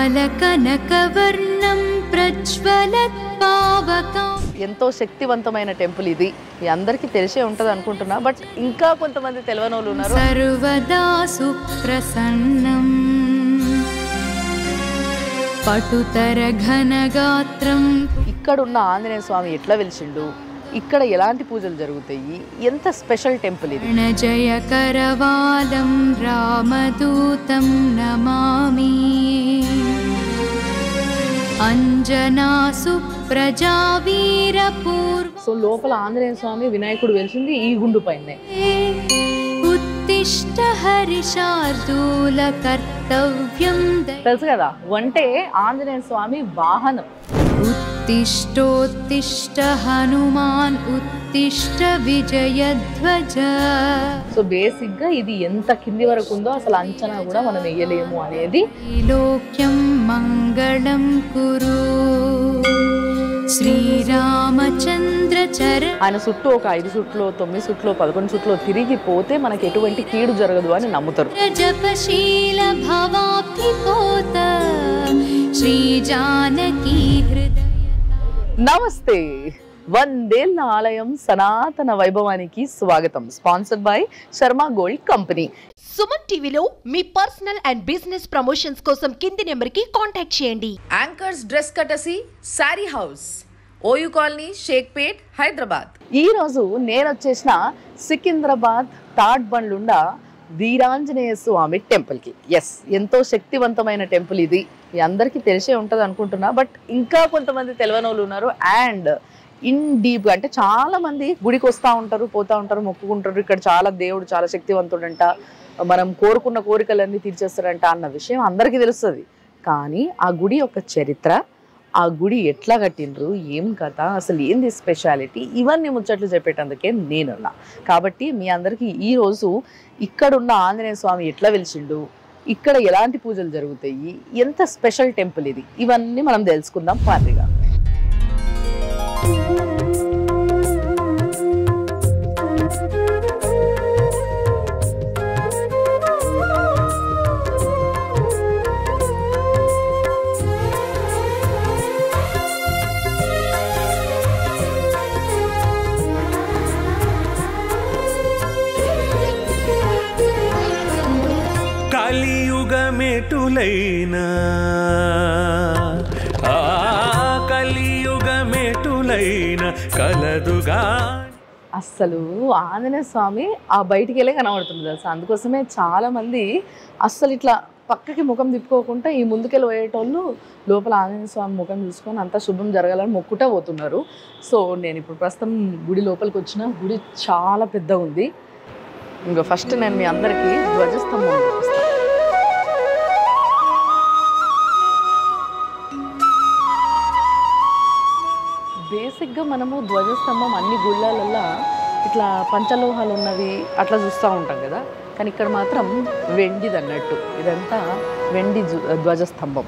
नीलालकनकवर्णं प्रज्वलत् पावकम् ఎంతో శక్తివంతమైన టెంపుల్ ఇది మీ అందరికీ తెలిసే ఉంటుంది అనుకుంటున్నా బట్ ఇంకా కొంతమంది తెలియని వాళ్ళు ఉన్నారు सर्वदा सुप्रसन्नम् पटुतरघनगात्रम् ఇక్కడ ఉన్న ఆంజనేయ స్వామి ఎట్లా వెలిసిండు ఇక్కడ ఎలాంటి పూజలు జరుగుతాయి ఎంత స్పెషల్ టెంపుల్ ఇది जयकरवालं रामदूतं नमामि अञ्जनासु प्रजावीरपूर्व సో లోపల ఆంజనేయ స్వామి వినాయకుడు వెలిసింది ఈ గుండు పైనే उत्तिष्ठ हरिशार्दूलकर्तव्यं दय తెలుసు కదా వంటే ఆంజనేయ స్వామి వాహనం उत्तिष्ठोत्तिष्ठ हनुमान् उत्तिष्ठ विजयध्वज సో బేసిక్ గా ఇది ఎంత కింది వరకు ఉందో అసలు అంచనా కూడా మనం వేయలేము అనేది त्रैलोक्यं मङ्गलं कुरु श्रीरामचन्द्रचर ఆయన చుట్టూ ఒక ఐదు చుట్లో తొమ్మిది చుట్లో పదకొండు చుట్లో తిరిగి పోతే మనకి ఎటువంటి కీడు జరగదు అని నమ్ముతారు जपशील भवाब्धिपोत श्रीजानकी हृदय నమస్తే వందేళ్ల ఆలయం సనాతన వైభవానికి స్వాగతం sponsored by Sharma gold company Suman టీవీలో మీ పర్సనల్ అండ్ బిజినెస్ ప్రమోషన్స్ కోసం కింది నెంబర్కి కాంటాక్ట్ చేయండి యాంకర్స్ డ్రెస్ కటసి sari house OU colony Shaikpet Hyderabad ఈ రోజు నేను వచ్చేసిన సికింద్రాబాద్ థర్డ్ బండ్లుండ వీరాంజనేయ స్వామి టెంపుల్ కి ఎస్ ఎంతో శక్తివంతమైన టెంపుల్ ఇది మీ అందరికీ తెలిసే ఉంటది అనుకుంటున్నా బట్ ఇంకా కొంతమంది తెలియని వాళ్ళు ఉన్నారు అండ్ ఇన్ డీప్ అంటే చాలా మంది గుడికి వస్తూ ఉంటారు పోతా ఉంటారు మొక్కుకుంటారు ఇక్కడ చాలా దేవుడు చాలా శక్తివంతుడంట మనం కోరుకున్న కోరికలన్నీ తీర్చేస్తారంట అన్న విషయం అందరికీ తెలుస్తుంది కానీ ఆ గుడి యొక్క చరిత్ర ఆ గుడి ఎట్లా కట్టిండ్రు ఏం కథ అసలు ఏంది స్పెషాలిటీ ఇవన్నీ ముచ్చట్లు చెప్పేటందుకే నేనున్నా కాబట్టి మీ అందరికీ ఈ రోజు ఇక్కడున్న ఆంజనేయ స్వామి ఎట్లా వెలిసిండు ఇక్కడ ఎలాంటి పూజలు జరుగుతాయి ఎంత స్పెషల్ టెంపుల్ ఇది ఇవన్నీ మనం తెలుసుకుందాం పార్టీగా కలియుగమెటులైనా ఆ కలియుగమెటులైన కలదుగా అస్సలు ఆంజనేయ స్వామి ఆ బయటికి వెళ్ళే కనబడుతుంది తెలుసా అందుకోసమే చాలా మంది అస్సలు ఇట్లా పక్కకి ముఖం తిప్పుకోకుండా ఈ ముందుకెళ్ళి పోయేటోళ్ళు లోపల ఆంజనేయ స్వామి ముఖం చూసుకొని అంతా శుభం జరగాలని మొక్కుటా పోతున్నారు సో నేను ఇప్పుడు ప్రస్తుతం గుడి లోపలికి వచ్చిన గుడి చాలా పెద్దగా ఉంది ఇంకా ఫస్ట్ నేను మీ అందరికీ ధ్వజస్తంభం చూపిస్తాను బేసిక్గా మనము ధ్వజస్తంభం అన్ని గుళ్ళలల్లో ఇట్లా పంచలోహాలు ఉన్నవి అట్లా చూస్తూ ఉంటాం కదా కానీ ఇక్కడ మాత్రం వెండిది అన్నట్టు ఇదంతా వెండి జు- ధ్వజస్తంభం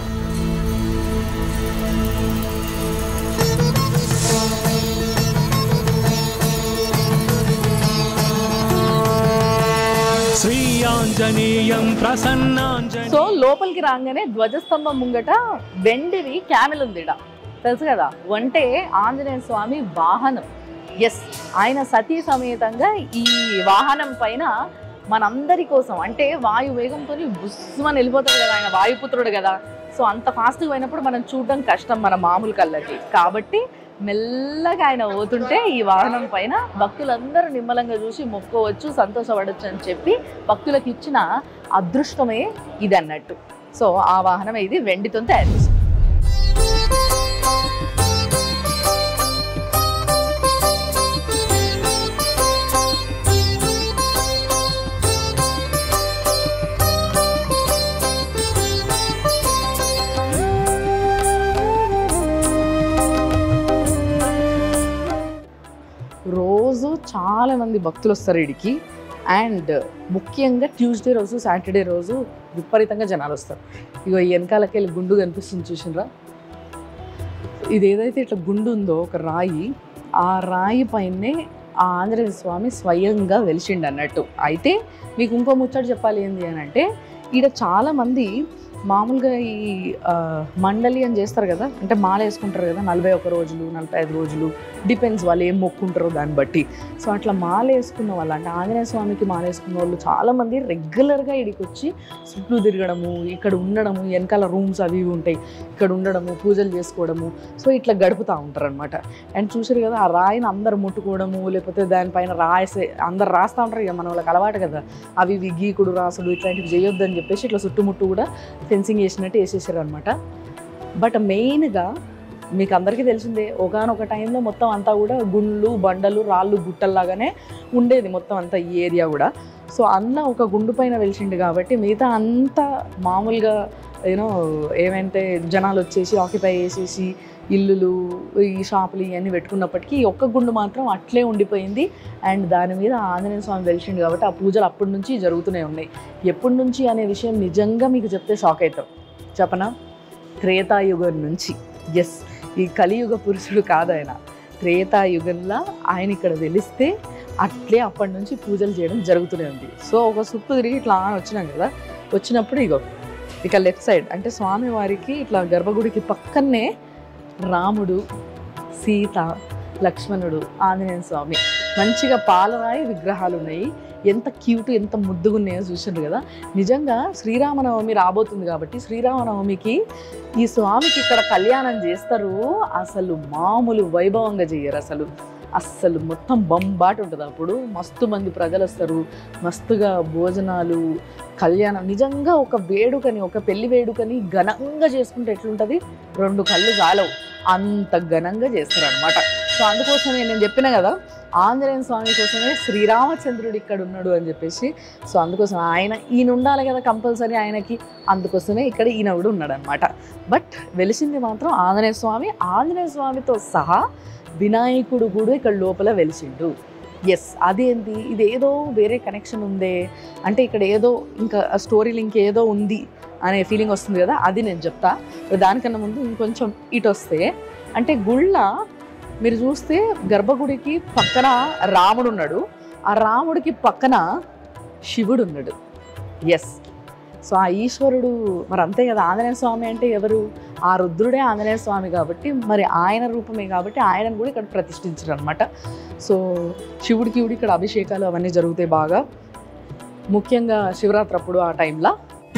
శ్రీ ఆంజనేయం ప్రసన్నాంజనే సో లోపలికి రాగానే ధ్వజస్తంభం ముంగట వెండిది క్యామెల్ ఉంది ఈడ. తెలుసు కదా వంటే ఆంజనేయ స్వామి వాహనం ఎస్ ఆయన సతీ సమేతంగా ఈ వాహనం పైన మనందరి కోసం అంటే వాయు వేగంతో బుస్మని వెళ్ళిపోతాడు కదా ఆయన వాయుపుత్రుడు కదా సో అంత ఫాస్ట్గా పోయినప్పుడు మనం చూడడం కష్టం మన మామూలు కళ్ళకి కాబట్టి మెల్లగా ఆయన పోతుంటే ఈ వాహనం పైన భక్తులందరూ నిమ్మలంగా చూసి మొక్కోవచ్చు సంతోషపడవచ్చు అని చెప్పి భక్తులకు ఇచ్చిన అదృష్టమే ఇది అన్నట్టు సో ఆ వాహనం ఇది వెండితో తయారు చేసింది రోజు చాలా మంది భక్తులు వస్తారు ఇడికి అండ్ ముఖ్యంగా ట్యూస్డే రోజు సాటర్డే రోజు విపరీతంగా జనాలు వస్తారు ఇగో ఈ వెనకాలకి వెళ్ళి గుండు కనిపిస్తుంది చూసినరా ఇది ఏదైతే ఇట్లా గుండు ఉందో ఒక రాయి ఆ రాయి పైనే ఆ ఆంజనేయ స్వామి స్వయంగా వెలిసిండు అన్నట్టు అయితే మీకు ఇంకో ముచ్చట చెప్పాలి ఏంటి అని అంటే ఈడ చాలామంది మామూలుగా ఈ ఆ, మండలి అని చేస్తారు కదా అంటే మాల వేసుకుంటారు కదా నలభై ఒక్క రోజులు నలభై ఐదు రోజులు డిపెండ్స్ వాళ్ళు ఏం మొక్కుంటారో దాన్ని బట్టి సో అట్లా మాల వేసుకున్న వాళ్ళు అంటే ఆంజనేయ స్వామికి మాల వేసుకున్న వాళ్ళు చాలామంది రెగ్యులర్గా ఇడికి వచ్చి చుట్టూ తిరగడము ఇక్కడ ఉండడము వెనకాల రూమ్స్ అవి ఇవి ఉంటాయి ఇక్కడ ఉండడము పూజలు చేసుకోవడము సో ఇట్లా గడుపుతూ ఉంటారు అనమాట అండ్ చూసారు కదా ఆ రాయిని అందరు ముట్టుకోవడము లేకపోతే దానిపైన రాసే అందరు రాస్తూ ఉంటారు ఇక మన వాళ్ళకి అలవాటు కదా అవి ఇవి గీకుడు రాసుడు ఇట్లాంటివి చేయొద్దని చెప్పేసి ఇట్లా చుట్టుముట్టు కూడా ఫెన్సింగ్ వేసినట్టు వేసేసారు అనమాట బట్ మెయిన్గా మీకు అందరికీ తెలిసిందే ఒకనొక టైంలో మొత్తం అంతా కూడా గుండ్లు బండలు రాళ్ళు గుట్టల్లాగానే ఉండేది మొత్తం అంతా ఈ ఏరియా కూడా సో అన్న ఒక గుండు పైన వెలిసిండు కాబట్టి మిగతా అంతా మామూలుగా యూనో ఏమంటే జనాలు వచ్చేసి ఆక్యుపై చేసేసి ఇల్లులు ఈ షాపులు ఇవన్నీ పెట్టుకున్నప్పటికీ ఈ ఒక్క గుండు మాత్రం అట్లే ఉండిపోయింది అండ్ దాని మీద ఆంజనేయ స్వామి వెలిసిండు కాబట్టి ఆ పూజలు అప్పటి నుంచి జరుగుతూనే ఉన్నాయి ఎప్పటి నుంచి అనే విషయం నిజంగా మీకు చెప్తే షాక్ అవుతాం చెప్పనా త్రేతాయుగం నుంచి ఎస్ ఈ కలియుగ పురుషుడు కాదు ఆయన త్రేతాయుగంలో ఆయన ఇక్కడ వెలిస్తే అట్లే అప్పటి నుంచి పూజలు చేయడం జరుగుతూనే ఉంది సో ఒక సుప్పు తిరిగి ఇట్లా ఆన్ వచ్చినాం కదా వచ్చినప్పుడు ఇగో ఇక లెఫ్ట్ సైడ్ అంటే స్వామి వారికి ఇట్లా గర్భగుడికి పక్కనే రాముడు సీత లక్ష్మణుడు ఆంజనేయ స్వామి మంచిగా పాలరాయి విగ్రహాలు ఉన్నాయి ఎంత క్యూట్ ఎంత ముద్దుగా ఉన్నాయో చూసిండ్రు కదా నిజంగా శ్రీరామనవమి రాబోతుంది కాబట్టి శ్రీరామనవమికి ఈ స్వామికి ఇక్కడ కళ్యాణం చేస్తారు అసలు మామూలు వైభవంగా చేయరు అసలు అస్సలు మొత్తం బంబాటు ఉంటుంది అప్పుడు మస్తు మంది ప్రజలు వస్తారు మస్తుగా భోజనాలు కళ్యాణం నిజంగా ఒక వేడుకని ఒక పెళ్లి వేడుకని ఘనంగా చేసుకుంటే ఎట్లుంటుంది రెండు కళ్ళు చాలవు అంత ఘనంగా చేస్తారు అనమాట సో అందుకోసమే నేను చెప్పిన కదా ఆంజనేయ స్వామి కోసమే శ్రీరామచంద్రుడు ఇక్కడ ఉన్నాడు అని చెప్పేసి సో అందుకోసం ఆయన ఈయన ఉండాలి కదా కంపల్సరీ ఆయనకి అందుకోసమే ఇక్కడ ఈయన కూడా ఉన్నాడు అనమాట బట్ వెలిసింది మాత్రం ఆంజనేయ స్వామి ఆంజనేయ స్వామితో సహా వినాయకుడు కూడా ఇక్కడ లోపల వెలిసిండు ఎస్ అదేంటి ఇది ఏదో వేరే కనెక్షన్ ఉందే అంటే ఇక్కడ ఏదో ఇంకా స్టోరీ లింక్ ఏదో ఉంది అనే ఫీలింగ్ వస్తుంది కదా అది నేను చెప్తా దానికన్నా ముందు ఇంకొంచెం ఇటు వస్తే అంటే గుళ్ళ మీరు చూస్తే గర్భగుడికి పక్కన రాముడు ఉన్నాడు ఆ రాముడికి పక్కన శివుడు ఉన్నాడు ఎస్ సో ఆ ఈశ్వరుడు మరి అంతే కదా ఆంజనేయ స్వామి అంటే ఎవరు ఆ రుద్రుడే ఆంజనేయ స్వామి కాబట్టి మరి ఆయన రూపమే కాబట్టి ఆయనను కూడా ఇక్కడ ప్రతిష్ఠించారు అనమాట సో శివుడికి కూడా ఇక్కడ అభిషేకాలు అవన్నీ జరుగుతాయి బాగా ముఖ్యంగా శివరాత్రి అప్పుడు ఆ టైంలో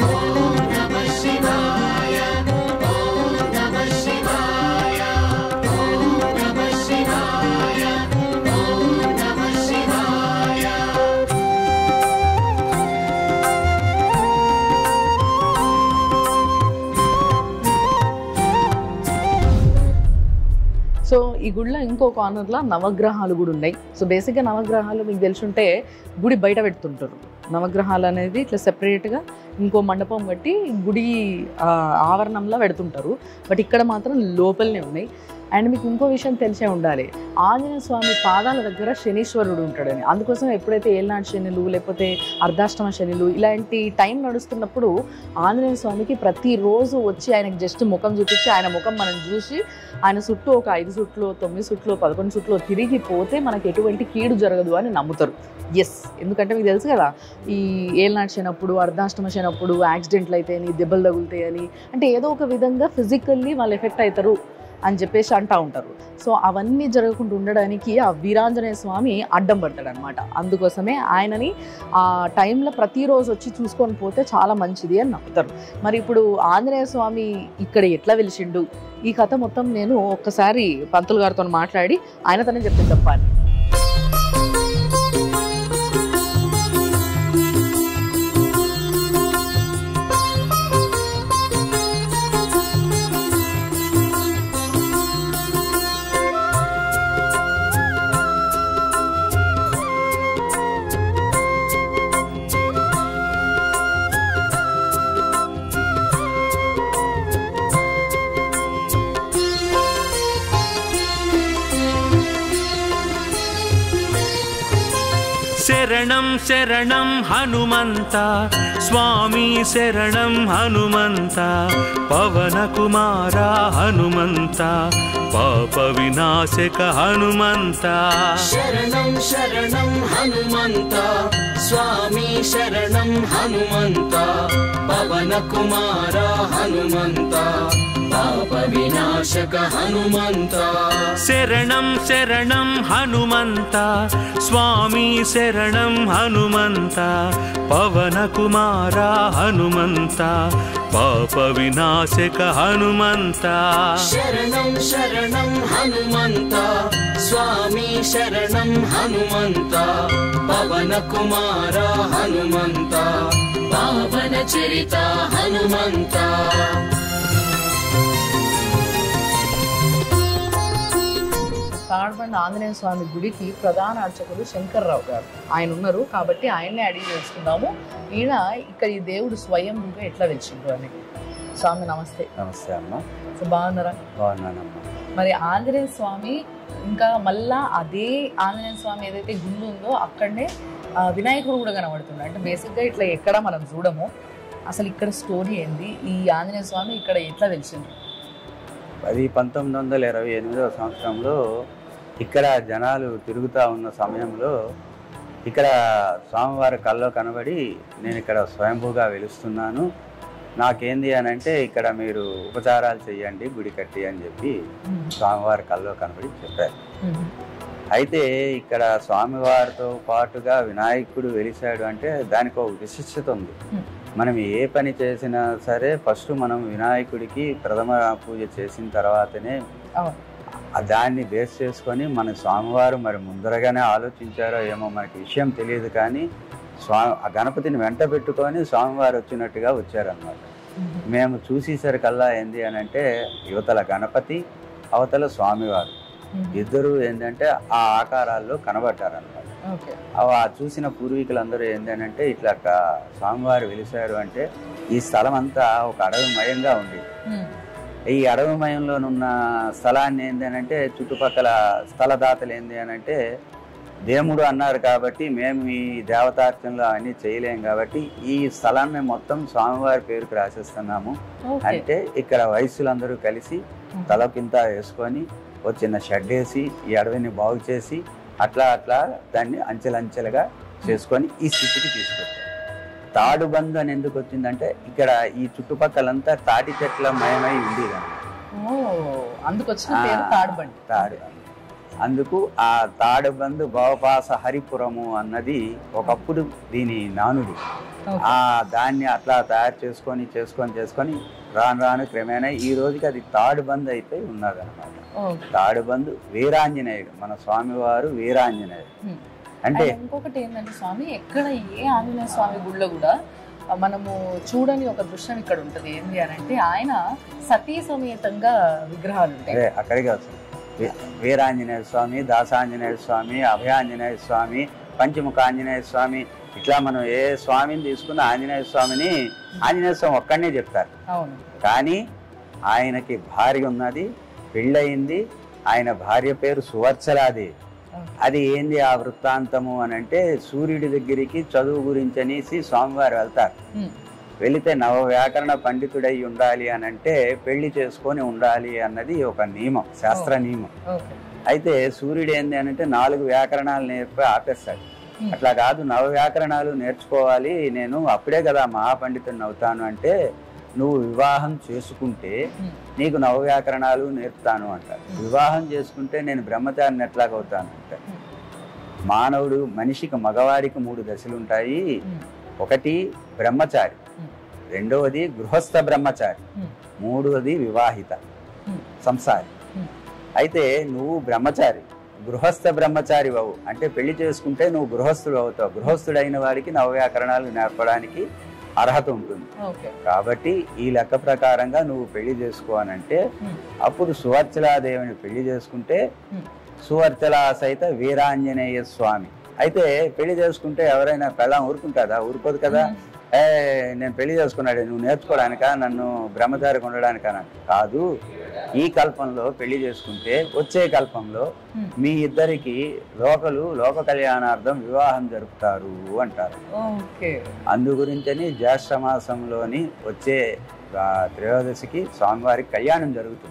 సో ఈ గుడిలో ఇంకో కార్నర్లో నవగ్రహాలు కూడా ఉన్నాయి సో బేసిక్గా నవగ్రహాలు మీకు తెలుసుంటే గుడి బయట పెడుతుంటారు నవగ్రహాలు అనేది ఇట్లా సెపరేట్గా ఇంకో మండపం కట్టి గుడి ఆ, ఆవరణంలో పెడుతుంటారు బట్ ఇక్కడ మాత్రం లోపలనే ఉన్నాయి అండ్ మీకు ఇంకో విషయం తెలిసే ఉండాలి ఆంజనేయ స్వామి పాదాల దగ్గర శనీశ్వరుడు ఉంటాడని అందుకోసం ఎప్పుడైతే ఏళ్ళనాటి శనులు లేకపోతే అర్ధాష్టమ శనులు ఇలాంటి టైం నడుస్తున్నప్పుడు ఆంజనేయ స్వామికి ప్రతిరోజు వచ్చి ఆయనకి జస్ట్ ముఖం చూపించి ఆయన ముఖం మనం చూసి ఆయన చుట్టూ ఒక ఐదు చుట్లు తొమ్మిది చుట్లు పదకొండు చుట్లు తిరిగి పోతే మనకి ఎటువంటి కీడు జరగదు అని నమ్ముతారు ఎస్ ఎందుకంటే మీకు తెలుసు కదా ఈ ఏళ్ళనాటి శనప్పుడు అర్ధాష్టమ శనప్పుడు యాక్సిడెంట్లు అయితాయని దెబ్బలు తగులుతాయని అంటే ఏదో ఒక విధంగా ఫిజికల్లీ వాళ్ళు ఎఫెక్ట్ అవుతారు అని చెప్పేసి అంటూ ఉంటారు సో అవన్నీ జరగకుండా ఉండడానికి ఆ వీరాంజనేయ స్వామి అడ్డం పడతాడు అనమాట అందుకోసమే ఆయనని ఆ టైంలో ప్రతిరోజు వచ్చి చూసుకొని పోతే చాలా మంచిది అని నమ్ముతారు మరి ఇప్పుడు ఆంజనేయ స్వామి ఇక్కడ ఎట్లా వెలిసిండు ఈ కథ మొత్తం నేను ఒక్కసారి పంతులు గారితో మాట్లాడి ఆయనతోనే చెప్తే చెప్పాలి శరణం శరణం హనుమంత స్వామి శరణం హనుమంత పవన కుమార హనుమంత పాప వినాశక హనుమంత శరణం శరణం హనుమంత స్వామి శరణం హనుమంత పవన కుమార హనుమంత పాప వినాశక హనుమంత శరణం శరణం హనుమంత స్వామి శరణం హనుమంత పవన కుమార హనుమంత పాప వినాశక హనుమంత శరణం శరణం హనుమంత స్వామి శరణం హనుమంత పవన కుమార హనుమంత పావన చరిత హనుమంత తాడ్బండ్ ఆంజనేయ స్వామి గుడికి ప్రధాన అర్చకులు శంకర్రావు గారు ఆయన ఉన్నారు కాబట్టి ఆయన్నే అడిగి తెలుసుకుందాము ఈయన ఇక్కడ ఈ దేవుడు స్వయంగా ఎట్లా వెలిచిండ్రు అని స్వామి నమస్తే నమస్తే అమ్మ సో బాగున్నారా బాగున్నానమ్మా మరి ఆంజనేయ స్వామి ఇంకా మళ్ళా అదే ఆంజనేయ స్వామి ఏదైతే గుండు ఉందో అక్కడనే ఆ, వినాయకుడు కూడా కనబడుతుంది అంటే బేసిక్గా ఇట్లా ఎక్కడ మనం చూడము అసలు ఇక్కడ స్టోరీ ఏంది ఈ ఆంజనేయ స్వామి ఇక్కడ ఎట్లా తెలిసింది అది పంతొమ్మిది వందల ఇరవై ఎనిమిదవ సంవత్సరంలో ఇక్కడ జనాలు తిరుగుతూ ఉన్న సమయంలో ఇక్కడ స్వామివారి కల్లో కనబడి నేను ఇక్కడ స్వయంభూగా వెలుస్తున్నాను నాకేంది అని అంటే ఇక్కడ మీరు ఉపచారాలు చేయండి గుడి కట్టి అని చెప్పి స్వామివారి కల్లో కనబడి చెప్పారు అయితే ఇక్కడ స్వామివారితో పాటుగా వినాయకుడు వెలిశాడు అంటే దానికి ఒక విశిష్టత ఉంది Hmm. మనం ఏ పని చేసినా సరే ఫస్ట్ మనం వినాయకుడికి ప్రథమ పూజ చేసిన తర్వాతనే అవును ఆ దాన్ని బేస్ చేసుకొని మన స్వామివారు మరి ముందరగానే ఆలోచించారో ఏమో మనకి విషయం తెలియదు కానీ స్వా ఆ గణపతిని వెంట పెట్టుకొని స్వామివారు వచ్చినట్టుగా వచ్చారన్నమాట మేము చూసేసరికల్లా ఏంది అని అంటే యువతల గణపతి అవతల స్వామివారు ఇద్దరు ఏంటంటే ఆ ఆకారాల్లో కనబడ్డారన్నమాట ఓకే అవి ఆ చూసిన పూర్వీకులందరూ ఏంటంటే ఇట్లా క- స్వామివారు వెలిశారు అంటే ఈ స్థలం అంతా ఒక అడవిమయంగా ఉంది ఈ అడవిమయంలోనున్న స్థలాన్ని ఏంటంటే చుట్టుపక్కల స్థలదాతలు ఏంది అని అంటే దేవుడు అన్నారు కాబట్టి మేము ఈ దేవతార్చనలు అవన్నీ చేయలేం కాబట్టి ఈ స్థలాన్ని మొత్తం స్వామివారి పేరుకు రాసేస్తున్నాము అంటే ఇక్కడ వయస్సులందరూ కలిసి తలకింత వేసుకొని ఒక చిన్న షెడ్ వేసి ఈ అడవిని బాగు చేసి అట్లా అట్లా దాన్ని అంచెలంచెలుగా చేసుకొని ఈ స్థితికి తీసుకొచ్చారు తాడు బంధు అని ఎందుకు వచ్చిందంటే ఇక్కడ ఈ చుట్టుపక్కలంతా తాటి చెట్ల మయమై ఉండేది ఓ అందుకు వచ్చిన పేరు తాడుబండి తాడు అందుకు ఆ తాడుబందు భవపాస హరిపురము అన్నది ఒకప్పుడు దీని నానుడి ఓకే. ఆ దాన్ని అట్లా తయారు చేసుకొని చేసుకొని చేసుకొని రాను రాను క్రమేణా ఈ రోజుకి అది తాడుబంద్ అయిపోయి ఉన్నదన్నమాట ఓకే. తాడుబందు వీరాంజనేయుడు మన స్వామివారు వీరాంజనేయుడు హ్మ్. అంటే అండ్ ఇంకొకటి ఏంటంటే స్వామి ఎక్కడ ఏ ఆంజనేయ స్వామి గుళ్ళో కూడా ఆ, మనము చూడని ఒక దృశ్యం ఇక్కడ ఉంటది ఏంటి అని అంటే ఆయన సతీ సమేతంగా విగ్రహాలు ఉంటాయి అదే అక్కడికి వస్తుంది వీ- వీరాంజనేయ స్వామి దాసాంజనేయ స్వామి అభయాంజనేయ స్వామి పంచముఖ ఆంజనేయ స్వామి ఇట్లా మనం ఏ స్వామిని తీసుకున్న ఆంజనేయ స్వామిని ఆంజనేయ స్వామి ఒక్కడనే చెప్తారు అవును కానీ ఆయనకి భార్య ఉన్నది పెళ్ళయింది ఆయన భార్య పేరు సువర్చలాదేవి అది ఏంది ఆ వృత్తాంతము అని అంటే సూర్యుడి దగ్గరికి చదువు గురించి అనేసి స్వామివారు వెళ్తారు హ్మ్. వెళితే నవ వ్యాకరణ పండితుడై ఉండాలి అని అంటే పెళ్లి చేసుకొని ఉండాలి అన్నది ఒక నియమం శాస్త్ర నియమం ఓకే అయితే సూర్యుడు ఏంది అని అంటే నాలుగు వ్యాకరణాలు నేర్పి ఆపేస్తాడు Hmm. అట్లా కాదు నవ వ్యాకరణాలు నేర్చుకోవాలి నేను అప్పుడే కదా మహాపండితుడిని అవుతాను అంటే నువ్వు వివాహం చేసుకుంటే Hmm. నీకు నవ వ్యాకరణాలు నేర్పుతాను అంటారు Hmm. వివాహం చేసుకుంటే నేను బ్రహ్మచారిని ఎట్లాగవుతాను అంటారు Hmm. మానవుడు మనిషికి మగవాడికి మూడు దశలు ఉంటాయి Hmm. ఒకటి బ్రహ్మచారి Hmm. రెండవది గృహస్థ బ్రహ్మచారి Hmm. మూడవది వివాహిత Hmm. సంసారి Hmm. అయితే నువ్వు బ్రహ్మచారి గృహస్థ బ్రహ్మచారి అవు అంటే పెళ్లి చేసుకుంటే నువ్వు గృహస్థుడు అవుతావు గృహస్థుడైన వాడికి నవవ్యాకరణాలు నేర్పడానికి అర్హత ఉంటుంది ఓకే కాబట్టి ఈ లెక్క ప్రకారంగా నువ్వు పెళ్లి చేసుకోవాలంటే Hmm. అప్పుడు సువర్చలాదేవిని పెళ్లి చేసుకుంటే Hmm. సువర్చల సహిత వీరాంజనేయ స్వామి అయితే పెళ్లి చేసుకుంటే ఎవరైనా పెళ్ళం ఊరుకుంటుందా ఊరుకోదు కదా ఏ నేను పెళ్లి చేసుకున్నాడు నువ్వు నేర్చుకోవడానికా నన్ను బ్రహ్మచారికి ఉండడానికా కాదు ఈ కల్పంలో పెళ్లి చేసుకుంటే వచ్చే కల్పంలో మీ ఇద్దరికి లోకలు లోక కళ్యాణార్థం వివాహం జరుపుతారు అంటారు ఓకే అందు గురించని జ్యేష్ఠ మాసంలోని వచ్చే ఆ, త్రయోదశికి స్వామివారికి కళ్యాణం జరుగుతుంది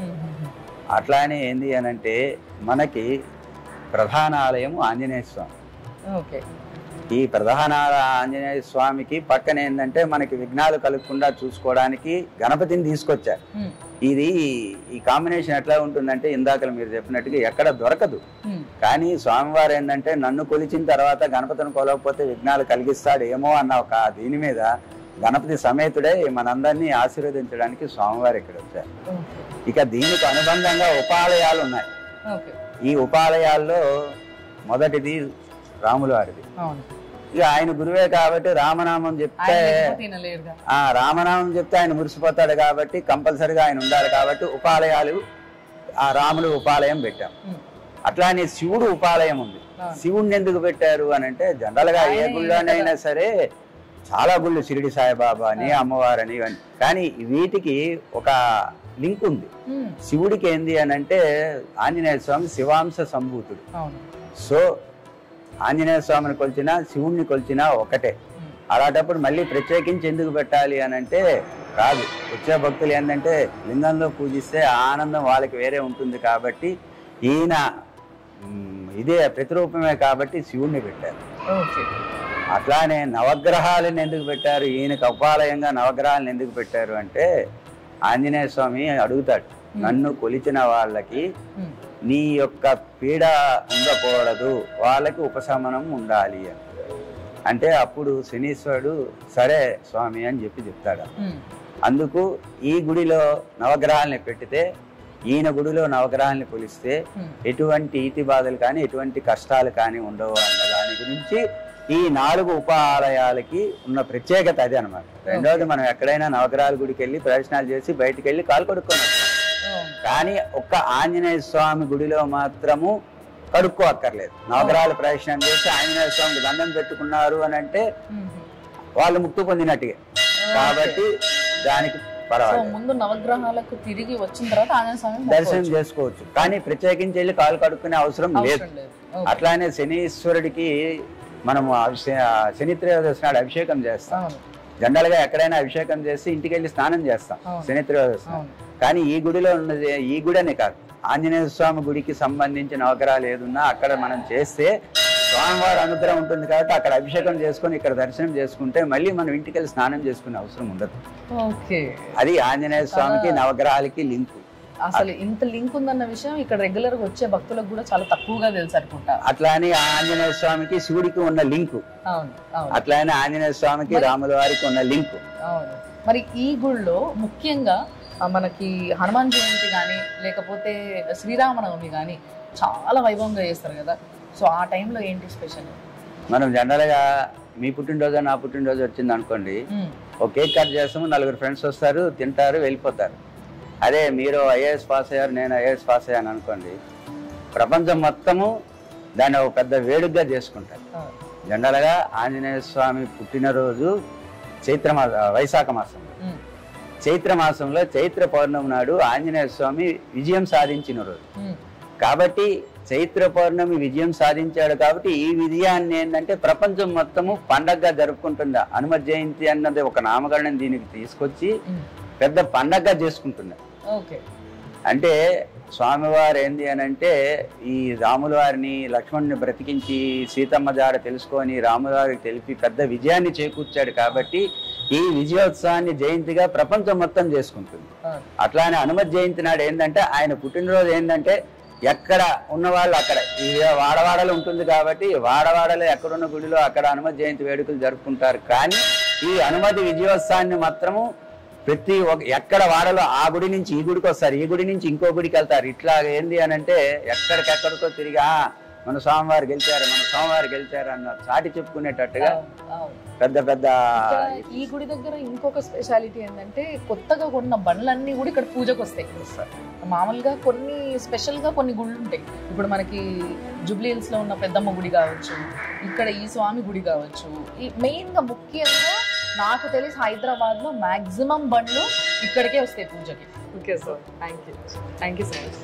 అట్లానే ఏంది అని అంటే మనకి ప్రధాన ఆలయం ఆంజనేయ స్వామి ఓకే ఈ ప్రధాన ఆంజనేయ స్వామికి పక్కన ఏంటంటే మనకి విఘ్నాలు కలగకుండా చూసుకోవడానికి గణపతిని తీసుకొచ్చారు ఇది ఈ కాంబినేషన్ ఎట్లా ఉంటుందంటే ఇందాక మీరు చెప్పినట్టుగా ఎక్కడ దొరకదు కానీ స్వామివారు ఏంటంటే నన్ను కొలిచిన తర్వాత గణపతిని కొలవకపోతే విఘ్నాలు కలిగిస్తాడు ఏమో అన్న ఒక దీని మీద గణపతి సమేతుడే మనందరినీ ఆశీర్వదించడానికి స్వామివారు ఇక్కడ వచ్చారు ఇక దీనికి అనుబంధంగా ఉపాలయాలు ఉన్నాయి ఓకే ఈ ఉపాలయాల్లో మొదటిది రాముల వారిది అవును ఇక ఆయన గురువే కాబట్టి రామనామం చెప్తే ఆయన లేకపోతే ఈయన లేరుగా ఆ రామనామం చెప్తే ఆయన మురిసిపోతాడు కాబట్టి కంపల్సరిగా ఆయన ఉండాలి కాబట్టి ఉపాలయాలు ఆ రాములు ఉపాలయం పెట్టాం ఉమ్. అట్లానే శివుడు ఉపాలయం ఉంది అవును. శివుడిని ఎందుకు పెట్టారు అని అంటే జనరల్ గా ఏ ఆయన గుళ్ళోనైనా సరే చాలా గుళ్ళు షిరిడి సాయిబాబా అని అమ్మవారని ఇవన్నీ కానీ వీటికి ఒక లింక్ ఉంది ఉమ్. శివుడికి ఏంది అని అంటే ఆంజనేయ స్వామి శివాంశ సంభూతుడు అవును సో ఆంజనేయ స్వామిని కొలిచినా శివుణ్ణి కొలిచినా ఒకటే అలాంటప్పుడు మళ్ళీ ప్రత్యేకించి ఎందుకు పెట్టాలి అని అంటే కాదు వచ్చే భక్తులు ఏంటంటే లింగంలో పూజిస్తే ఆ ఆనందం వాళ్ళకి వేరే ఉంటుంది కాబట్టి ఈయన మ్, ఇదే ప్రతిరూపమే కాబట్టి శివుణ్ణి పెట్టారు ఓకే అట్లానే నవగ్రహాలను ఎందుకు పెట్టారు ఈయనకు ఉపాలయంగా నవగ్రహాలను ఎందుకు పెట్టారు అంటే ఆంజనేయ స్వామి అడుగుతాడు నన్ను కొలిచిన వాళ్ళకి ఉమ్. నీ యొక్క పీడ ఉండకూడదు వాళ్ళకి ఉపశమనం ఉండాలి అని అంటే అప్పుడు శనీశ్వరుడు సరే స్వామి అని చెప్పి చెప్తాడు ఉమ్. అందుకు ఈ గుడిలో నవగ్రహాలని పెట్టితే ఈయన గుడిలో నవగ్రహాలని కొలిస్తే Hmm. ఎటువంటి ఈతి బాధలు కానీ ఎటువంటి కష్టాలు కానీ ఉండవు అన్న దాని గురించి ఈ నాలుగు ఉపాలయాలకి ఉన్న ప్రత్యేకత అదే అనమాట రెండోది మనం ఎక్కడైనా నవగ్రహాల గుడికి వెళ్ళి ప్రదర్శనలు చేసి బయటికి వెళ్ళి కాలు కొడుకొని వస్తాం. కానీ ఒక్క ఆంజనేయ స్వామి గుడిలో మాత్రము కడుక్కో అక్కర్లేదు నవగ్రహాల ప్రదర్శనం చేసి ఆంజనేయ స్వామికి దండం పెట్టుకున్నారు అని అంటే ఉమ్. వాళ్ళు ముక్తి పొందినట్టుగా కాబట్టి దానికి సో పర్వాలేదు ముందు నవగ్రహాలకు తిరిగి వచ్చిన తర్వాత ఆంజనేయ స్వామి దర్శనం చేసుకోవచ్చు కానీ ప్రత్యేకించి వెళ్ళి కాలు కడుక్కునే అవసరం లేదు అవసరం లేదు ఓకే. అట్లానే శనీశ్వరుడికి మనము అభిషే- శని త్రయోదశి నాడు అభిషేకం చేస్తాం అవును జనరల్ గా ఎక్కడైనా అభిషేకం చేసి ఇంటికి వెళ్ళి స్నానం చేస్తాం అవును. శని త్రయోదశి నాడు. అవును కానీ ఈ గుడిలో ఉన్నది ఈ గుడి అనే కాదు ఆంజనేయ స్వామి గుడికి సంబంధించిన నవగ్రహాలు ఏదున్నా అక్కడ మనం చేస్తే స్వామివారి అనుగ్రహం ఉంటుంది కాబట్టి అక్కడ అభిషేకం చేసుకొని ఇక్కడ దర్శనం చేసుకుంటే మళ్ళీ మనం ఇంటికి వెళ్ళి స్నానం చేసుకునే అవసరం ఉండదు ఓకే అది ఆంజనేయ స్వామికి చాలా- నవగ్రహాలకి లింకు అసలు ఇంత లింక్ ఉందన్న విషయం ఇక్కడ రెగ్యులర్ గా వచ్చే భక్తులకు కూడా చాలా తక్కువగా తెలుసు అనుకుంటా అట్లా అని ఆంజనేయ స్వామికి శివుడికి ఉన్న లింకు అవును అవును అట్లా అని ఆంజనేయ స్వామికి మరి- రాముల వారికి ఉన్న లింకు అవును మరి ఈ గుళ్ళో ముఖ్యంగా ఆ, మనకి హనుమాన్ జయంతి కానీ లేకపోతే శ్రీరామనవమి కానీ చాలా వైభవంగా చేస్తారు కదా సో ఆ టైంలో ఏంటి స్పెషల్ మనం జనరల్ గా మీ పుట్టినరోజు నా పుట్టినరోజు వచ్చింది అనుకోండి ఒక కేక్ కట్ చేస్తాము నలుగురు ఫ్రెండ్స్ వస్తారు తింటారు వెళ్ళిపోతారు అదే మీరు ఐఏఎస్ పాస్ అయ్యారు నేను ఐఏఎస్ పాస్ అయ్యాను అనుకోండి ప్రపంచం మొత్తము దాన్ని ఒక పెద్ద వేడుకగా చేసుకుంటారు జనరల్గా ఆంజనేయ స్వామి పుట్టినరోజు చైత్ర మాస వైశాఖ మాసం చైత్ర మాసంలో చైత్ర పౌర్ణమి నాడు ఆంజనేయ స్వామి విజయం సాధించిన రోజు కాబట్టి చైత్ర పౌర్ణమి విజయం సాధించాడు కాబట్టి ఈ విజయాన్ని ఏంటంటే ప్రపంచం మొత్తము పండగగా జరుపుకుంటుంది హనుమత్ జయంతి అన్నది ఒక నామకరణం దీనికి తీసుకొచ్చి పెద్ద పండగగా చేసుకుంటున్నారు ఓకే అంటే స్వామివారు ఏంది అని అంటే ఈ రాముల వారిని లక్ష్మణుని బ్రతికించి సీతమ్మ జాడ తెలుసుకొని రాముల వారికి తెలిపి పెద్ద విజయాన్ని చేకూర్చాడు కాబట్టి ఈ విజయోత్సవాన్ని జయంతిగా ప్రపంచం మొత్తం చేసుకుంటుంది అట్లానే హనుమత్ జయంతి నాడు ఏంటంటే ఆయన పుట్టినరోజు ఏంటంటే ఎక్కడ ఉన్న వాళ్ళు అక్కడ ఈ వాడవాడలో ఉంటుంది కాబట్టి వాడవాడలో ఎక్కడున్న గుడిలో అక్కడ హనుమత్ జయంతి వేడుకలు జరుపుకుంటారు కానీ ఈ హనుమతి విజయోత్సవాన్ని మాత్రము ప్రతి ఒక్క ఎక్కడ వాడలో ఆ గుడి నుంచి ఈ గుడికి వస్తారు ఈ గుడి నుంచి ఇంకో గుడికి వెళ్తారు ఇట్లా ఏంది అని అంటే ఎక్కడికెక్కడికో తిరిగి "ఆ, మన స్వామివారు గెలిచారు మన స్వామివారు గెలిచారు అన్న చాటి చెప్పుకునేటట్టుగా పెద్ద పెద్ద ఇక్కడ ఈ గుడి దగ్గర ఇంకొక స్పెషాలిటీ ఏంటంటే కొత్తగా కొన్న బండ్లన్నీ కూడా ఇక్కడ పూజకు వస్తాయి మామూలుగా కొన్ని స్పెషల్ గా కొన్ని గుళ్ళు ఉంటాయి ఇప్పుడు మనకి జూబ్లీ హిల్స్ లో ఉన్న పెద్దమ్మ గుడి కావచ్చు ఇక్కడ ఈ స్వామి గుడి కావచ్చు ఈ మెయిన్ గా ముఖ్యంగా నాకు తెలిసి హైదరాబాద్ లో మాక్సిమం బండ్లు ఇక్కడికే వస్తాయి పూజకి okay sir thank you thank you so much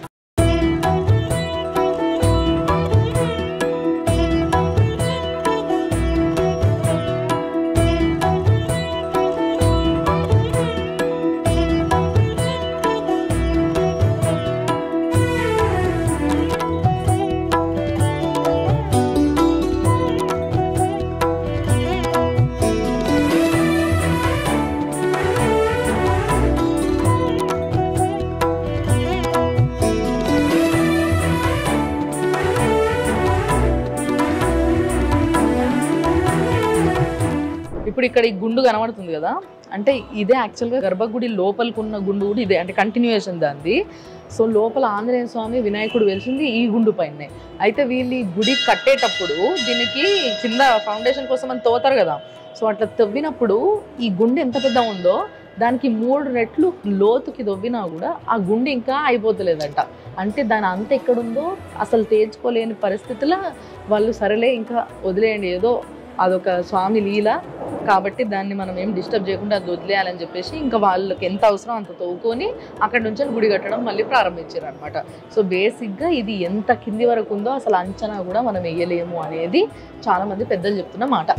ఇప్పుడు ఇక్కడ ఈ గుండు కనబడుతుంది కదా అంటే ఇదే యాక్చువల్గా గర్భగుడి లోపలికున్న గుండు కూడా ఇదే అంటే కంటిన్యూయేషన్ దాంది సో లోపల ఆంజనేయ స్వామి వినాయకుడు వెలిసింది ఈ గుండు పైనే అయితే వీళ్ళు ఈ గుడి కట్టేటప్పుడు దీనికి కింద ఫౌండేషన్ కోసం అని తోతారు కదా సో అట్లా తవ్వినప్పుడు ఈ గుండె ఎంత పెద్ద ఉందో దానికి మూడు రెట్లు లోతుకి తవ్వినా కూడా ఆ గుండె ఇంకా అయిపోతలేదంట అంటే దాని అంత ఎక్కడుందో అసలు తేల్చుకోలేని పరిస్థితుల్లో వాళ్ళు సరేలే ఇంకా వదిలేయండి ఏదో అదొక స్వామి లీల కాబట్టి దాన్ని మనం ఏం డిస్టర్బ్ చేయకుండా అది వదిలేయాలని చెప్పేసి ఇంకా వాళ్ళకి ఎంత అవసరం అంత తవ్వుకొని అక్కడ నుంచి గుడి కట్టడం మళ్ళీ ప్రారంభించారు అనమాట సో బేసిక్గా ఇది ఎంత కింది వరకు ఉందో అసలు అంచనా కూడా మనం వేయలేము అనేది చాలా మంది పెద్దలు చెప్తున్న మాట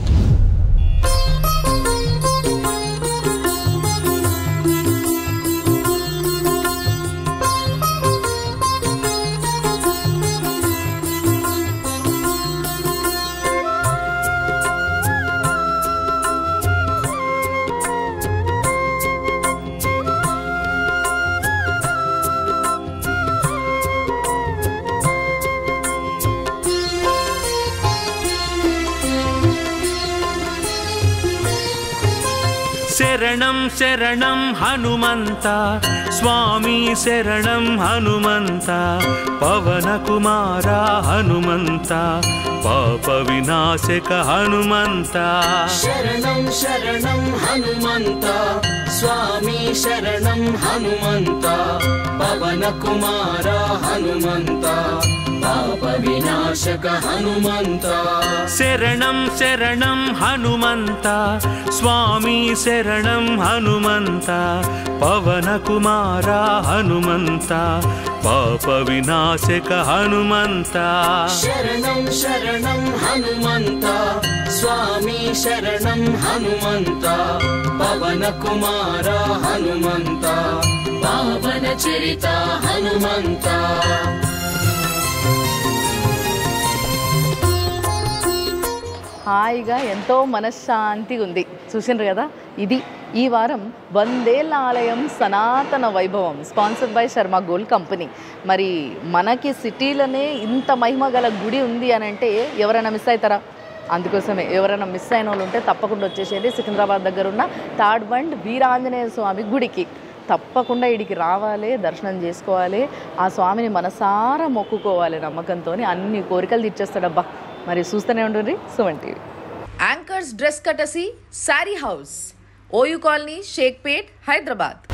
శరణం శరణం హనుమంత స్వామి శరణం హనుమంత పవన కుమార హనుమంత పాప వినాశక హనుమంత శరణం శరణం హనుమంత స్వామి శరణం హనుమంత పవన కుమార హనుమంత పాప వినాశక హనుమంత శరణం శరణం హనుమంత స్వామి శరణం హనుమంత పవన కుమార హనుమంత పాప వినాశక హనుమంత శరణం శరణం హనుమంత స్వామి శరణం హనుమంత పవన కుమార హనుమంత పావన చరిత హనుమంత హాయిగా ఎంతో మనశ్శాంతిగా ఉంది చూసిండ్రు కదా ఇది ఈ వారం వందేళ్ల ఆలయం సనాతన వైభవం sponsored by Sharma gold company మరి మనకి సిటీలోనే ఇంత మహిమ గల గుడి ఉంది అని అంటే ఎవరైనా మిస్ అవుతారా అందుకోసమే ఎవరైనా మిస్ అయిన వాళ్ళు ఉంటే తప్పకుండా వచ్చేసేది సికింద్రాబాద్ దగ్గర ఉన్న థర్డ్ బండ్ వీరాంజనేయ స్వామి గుడికి తప్పకుండా ఇడికి రావాలి దర్శనం చేసుకోవాలి ఆ స్వామిని మనసారా మొక్కుకోవాలి నమ్మకంతో అన్ని కోరికలు తీర్చేస్తాడబ్బా మరి చూస్తూనే ఉండండి సుమన్ టీవీ యాంకర్స్ డ్రెస్ కటసి sari house OU colony Shaikpet Hyderabad